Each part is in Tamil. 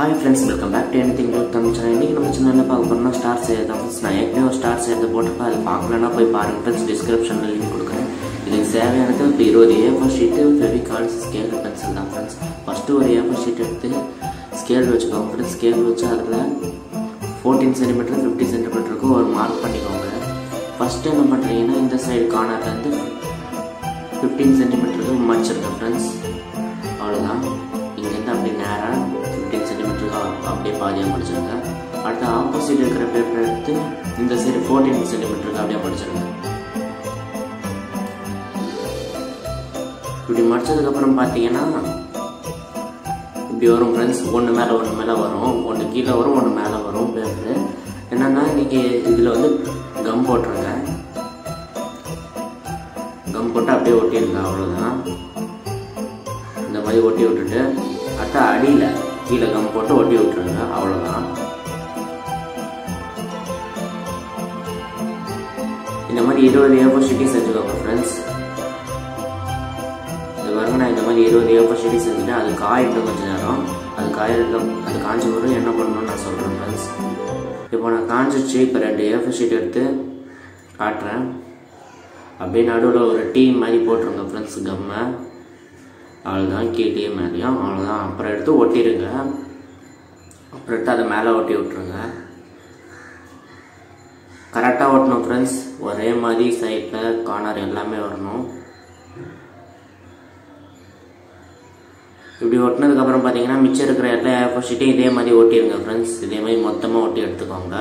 hi friends welcome back to anything Tamil channel இன்றைக்கி நம்ம சேனல் என்ன பார்க்க போகிறோம்னா ஸ்டார் செய்யறது ஃப்ரெண்ட்ஸ் நான் ஏற்கனவே ஒரு ஸ்டார் செய்யறது போட்டிருப்பேன் அது பார்க்கலன்னா போய் பாருங்க ஃப்ரெண்ட்ஸ் டிஸ்கிரிப்ஷனில் லிங்க் கொடுக்குறேன் இதுக்கு தேவையானது இப்போ இருபது A four sheet Fevicol scale pencil தான் ஃப்ரெண்ட்ஸ் ஃபஸ்ட்டு ஒரு ஏ ஃபோர் ஷீட் எடுத்து ஸ்கேல் வச்சுக்கோங்க ஃப்ரெண்ட்ஸ் ஸ்கேல் வச்சு அதில் ஃபோர்டீன் சென்டிமீட்டர் ஃபிஃப்டி சென்டிமீட்டருக்கு ஒரு மார்க் பண்ணிக்கோங்க ஃபஸ்ட்டு என்ன பண்ணுறீங்கன்னா இந்த சைடு கார்னர்லேருந்து ஃபிஃப்டீன் சென்டிமீட்டருக்கு மடிச்சிருக்கேன் ஃப்ரெண்ட்ஸ் அவ்வளோதான் இங்கேருந்து அப்படியே நேராக ஃபிஃப்டீன் சென்டிமீட்டருக்கு அப்படியே பாதியாக மடிச்சிருங்க அடுத்து ஆப்போசிட் இருக்கிற பேப்பர் எடுத்து இந்த சைடு ஃபோர்டீன் சென்டிமீட்டருக்கு அப்படியே மடிச்சிருங்க இப்படி மடிச்சதுக்கப்புறம் பார்த்தீங்கன்னா இப்படி வரும் ஃப்ரெண்ட்ஸ் ஒன்று மேலே ஒன்று மேலே வரும் ஒன்று கீழே வரும் ஒன்று மேலே வரும் பேப்பர் என்னென்னா இன்றைக்கி இதில் வந்து கம் போட்டுருங்க கம் போட்டு அப்படியே ஒட்டிடுங்க அவ்வளோதான் இந்த மாதிரி ஒட்டி விட்டுட்டு அடுத்த அடியில் கீழே கம் போட்டு ஒட்டி விட்டுருங்க அவ்வளோதான் இந்த மாதிரி இருபது ஏப்போ ஷீட்டி செஞ்சுக்கோங்க ஃப்ரெண்ட்ஸ் இது பாருங்க நான் இந்த மாதிரி இருபது ஏப்போ ஷீட்டி செஞ்சுட்டு அது காயிட்டு கொஞ்சம் நேரம் அது காயிட்டு அது காஞ்ச பிறகு என்ன பண்ணணும்னு நான் சொல்கிறேன் ஃப்ரெண்ட்ஸ் இப்போ நான் காஞ்சிச்சு இப்போ ரெண்டு ஏஃபோ ஷீட் எடுத்து காட்டுறேன் அப்படியே நடுவில் ஒரு டீ மாதிரி போட்டுருங்க ஃப்ரெண்ட்ஸ் கம்மை அவ்வளோதான் கீழே மேலேயும் அவ்வளோதான் அப்புறம் எடுத்து ஒட்டிடுங்க அப்புறம் எடுத்து அதை மேலே ஒட்டி விட்ருங்க கரெக்டாக ஒட்டணும் ஃப்ரெண்ட்ஸ் ஒரே மாதிரி சைடில் கார்னர் எல்லாமே வரணும் இப்படி ஒட்டினதுக்கப்புறம் பார்த்தீங்கன்னா மிச்சம் இருக்கிற எல்லா ஏஃபோ ஷீட்டையும் இதே மாதிரி ஒட்டிடுங்க ஃப்ரெண்ட்ஸ் இதே மாதிரி மொத்தமாக ஒட்டி எடுத்துக்கோங்க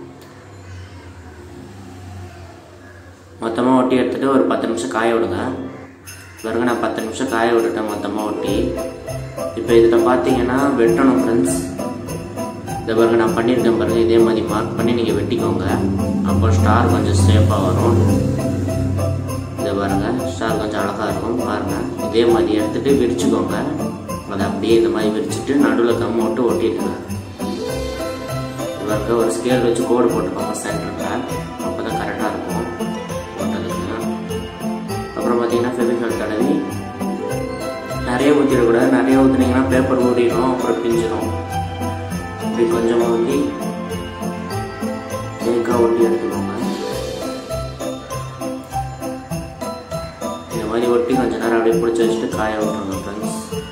மொத்தமாக ஒட்டி எடுத்துகிட்டு ஒரு பத்து நிமிஷம் காய விடுங்க பாருங்க நான் பத்து நிமிஷம் காய விட்டுட்டேன் மொத்தமாக ஒட்டி இப்போ இதில் பார்த்தீங்கன்னா வெட்டணும் ஃப்ரெண்ட்ஸ் இதை பாருங்க நான் பண்ணியிருக்கேன் பாருங்க இதே மாதிரி மார்க் பண்ணி நீங்கள் வெட்டிக்கோங்க அப்போ ஸ்டார் கொஞ்சம் சேஃபாக வரும் இதை பாருங்க ஸ்டார் கொஞ்சம் அழகாக இருக்கும் பாருங்க இதே மாதிரி எடுத்துகிட்டு விரிச்சுக்கோங்க அதை அப்படியே இந்த மாதிரி விரிச்சிட்டு நடுவில் கம் விட்டு ஒட்டிடுங்க பாருங்க ஒரு ஸ்கேல் வச்சு கோடு போட்டுக்கோங்க சென்டரில் அப்போ தான் கரெக்டாக இருக்கும் போட்டதுக்கு அப்புறம் பார்த்தீங்கன்னா ஃபெவிகால் தடவி நிறைய ஊற்றிடக்கூடாது நிறைய ஊற்றுனீங்கன்னா பேப்பர் ஊறிடும் அப்புறம் பிஞ்சிடும் இப்படி கொஞ்சமாக ஊற்றி தேங்காய் ஒட்டி எடுத்துக்கோங்க இந்த மாதிரி ஒட்டி கொஞ்ச நேரம் அப்படியே பிடிச்சி வச்சுட்டு காய விட்டுருங்க ஃப்ரெண்ட்ஸ்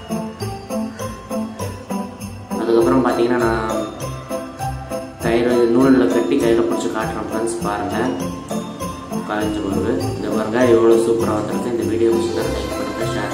அதுக்கப்புறம் பார்த்தீங்கன்னா நான் கயிறு நூலில் கட்டி கையில் பிடிச்சி காட்டுறேன் ஃப்ரெண்ட்ஸ் பாருங்கள் காலேஜ் வருது இந்த பாருங்க எவ்வளோ சூப்பராக வந்திருக்கு இந்த வீடியோ பிடிச்சிருந்தா லைக் பண்ணுங்கள் ஷேர்